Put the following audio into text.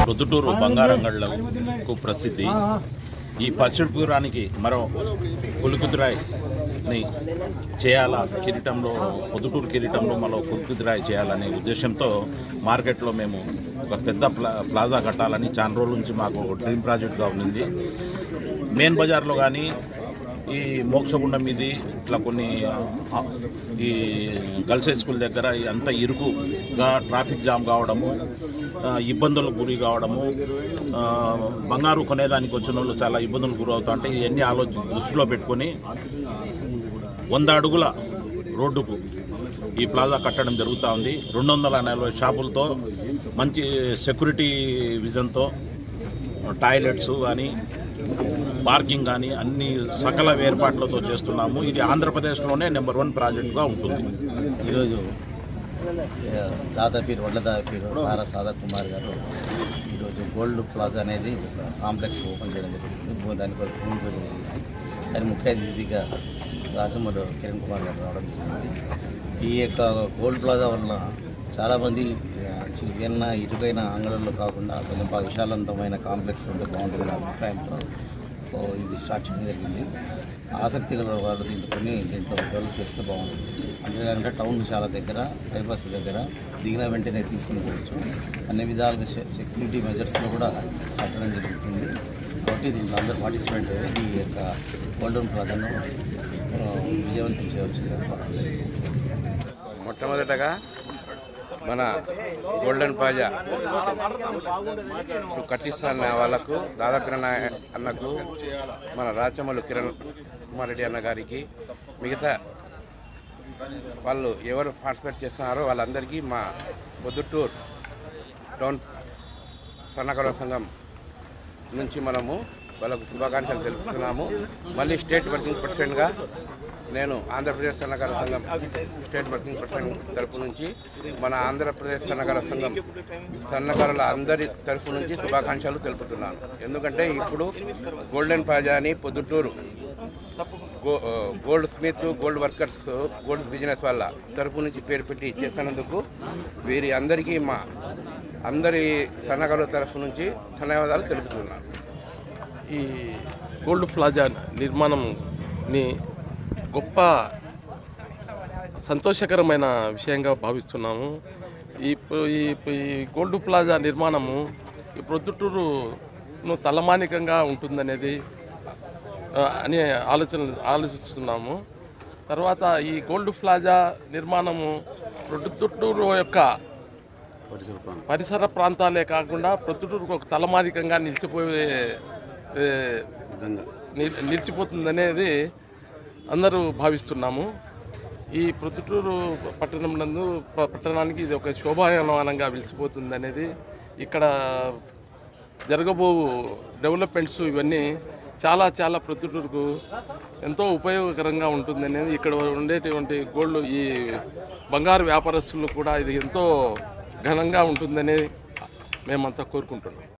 ప్రొద్దుటూరు బంగారంగళ్లకు ప్రసిద్ధి ఈ పసిడిపురానికి మరో పులికుతురాయిని చేయాలా కిరీటంలో పొద్దుటూరు కిరీటంలో మరో పులికుతురాయి చేయాలనే ఉద్దేశంతో మార్కెట్లో మేము ఒక పెద్ద ప్లా ప్లాజా కట్టాలని చాలా రోజుల నుంచి మాకు ఒక డ్రీమ్ ప్రాజెక్ట్గా ఉంది మెయిన్ బజార్లో కానీ ఈ మోక్షగుండం మీది ఇట్లా కొన్ని ఆ, ఈ గర్ల్స్ హై స్కూల్ దగ్గర అంత ఇరుకుగా ట్రాఫిక్ జామ్ కావడము ఆ, ఇబ్బందులకు గురి కావడము ఆ, బంగారు కొనేదానికి వచ్చిన వాళ్ళు చాలా ఇబ్బందులకు గురవుతా అంటే ఇవన్నీ ఆలోచన దృష్టిలో పెట్టుకొని వంద అడుగుల రోడ్డుకు ఈ ప్లాజా కట్టడం జరుగుతూ ఉంది రెండు వందల నలభై షాపులతో మంచి సెక్యూరిటీ విజన్తో టాయిలెట్స్ కానీ పార్కింగ్ కానీ అన్ని సకల ఏర్పాట్లతో చేస్తున్నాము ఇది ఆంధ్రప్రదేశ్లోనే నెంబర్ వన్ ప్రాజెక్టుగా ఉంటుంది ఈరోజు ఆ, దాదాపీర్ వడ్ల దాదాపీర్ తారా సాదా కుమార్ గారు ఈరోజు గోల్డ్ ప్లాజా అనేది ఒక కాంప్లెక్స్ ఓపెన్ చేయడం జరిగింది భూ- దాని కొరకు భూమి పూజ జరిగింది దాని ముఖ్య అతిథిగా రాజమౌళి కిరణ్ కుమార్ గారు రావడం జరిగింది ఈ యొక్క గోల్డ్ ప్లాజా వలన చాలామంది ఆ, చిన్న ఇరుకైన అంగళంలో కాకుండా కొంచెం బాగా విశాలవంతమైన కాంప్లెక్స్ ఉంటే బాగుంటుందనే అభిప్రాయంతో ఓ, ఇది స్టార్ట్ చేయడం జరిగింది ఆసక్తి గల వాళ్ళు దీంట్లో కొని దీంట్లో డెవలప్ చేస్తే బాగుంటుంది అంతేకాకుండా టౌన్ చాలా దగ్గర బైపాస్ దగ్గర దిగిన వెంటనే తీసుకుని పోవచ్చు అన్ని విధాలుగా సె- సెక్యూరిటీ మెజర్స్లో కూడా కట్టడం జరుగుతుంది కాబట్టి దీంట్లో అందరూ పార్టిసిపేట్ అయ్యి ఈ యొక్క గోల్డెన్ ప్లాజాను ఆ, విజయవంతం చేయవలసిందిగా కోరుతున్నాను. మొట్టమొదటగా మన గోల్డెన్ పాజా కట్టిస్తున్న వాళ్ళకు దాదాపు అన్నకు మన రాచమల్లు కిరణ్ కుమార్ రెడ్డి అన్న గారికి మిగతా వాళ్ళు ఎవరు పార్టిసిపేట్ చేస్తున్నారో వాళ్ళందరికీ మా పొద్దుటూర్ టౌన్ స్వర్ణకర సంఘం నుంచి మనము వాళ్ళకు శుభాకాంక్షలు తెలుపుతున్నాము మళ్ళీ స్టేట్ వర్కింగ్ ప్రెసిడెంట్గా నేను ఆంధ్రప్రదేశ్ సన్నకార సంఘం స్టేట్ వర్కింగ్ ప్రెసిడెంట్ తరపు నుంచి మన ఆంధ్రప్రదేశ్ సన్నకార సంఘం సన్నకారుల అందరి తరపు నుంచి శుభాకాంక్షలు తెలుపుతున్నాను ఎందుకంటే ఇప్పుడు గోల్డెన్ పాజా అని Proddatur go goldsmith gold workers gold business వాళ్ళ తరపు నుంచి పేరు పెట్టి చేసినందుకు వీరి అందరికీ మా అందరి సన్నకారుల తరఫు నుంచి ధన్యవాదాలు తెలుపుతున్నాను ఈ గోల్డ్ ప్లాజా నిర్మాణంని గొప్ప సంతోషకరమైన విషయంగా భావిస్తున్నాము ఈ ప- ఈ ప- ఈ గోల్డ్ ప్లాజా నిర్మాణము ఈ ప్రొద్దుటూరును తలమానికంగా ఉంటుందనేది ఆ, అని ఆలోచన ఆలోచిస్తున్నాము తర్వాత ఈ గోల్డ్ ప్లాజా నిర్మాణము ప్రొద్దుటూరు యొక్క పరిసర ప్రాంతాలే కాకుండా ప్రొద్దుటూరుకు ఒక తలమానికంగా నిలిచిపోయే ఏ, ని- నిలిచిపోతుందనేది అందరూ భావిస్తున్నాము ఈ ప్రొద్దుటూరు పట్టణం నందు ప- పట్టణానికి ఇది ఒక శోభాయమానంగా వెలిసిపోతుంది అనేది ఇక్కడ జరగబో డెవలప్మెంట్స్ ఇవన్నీ చాలా చాలా ప్రొద్దుటూరుకు ఎంతో ఉపయోగకరంగా ఉంటుందనేది ఇక్కడ ఉండేటువంటి గోల్డ్ ఈ బంగారు వ్యాపారస్తులు కూడా ఇది ఎంతో ఘనంగా ఉంటుందని మేమంతా కోరుకుంటున్నాం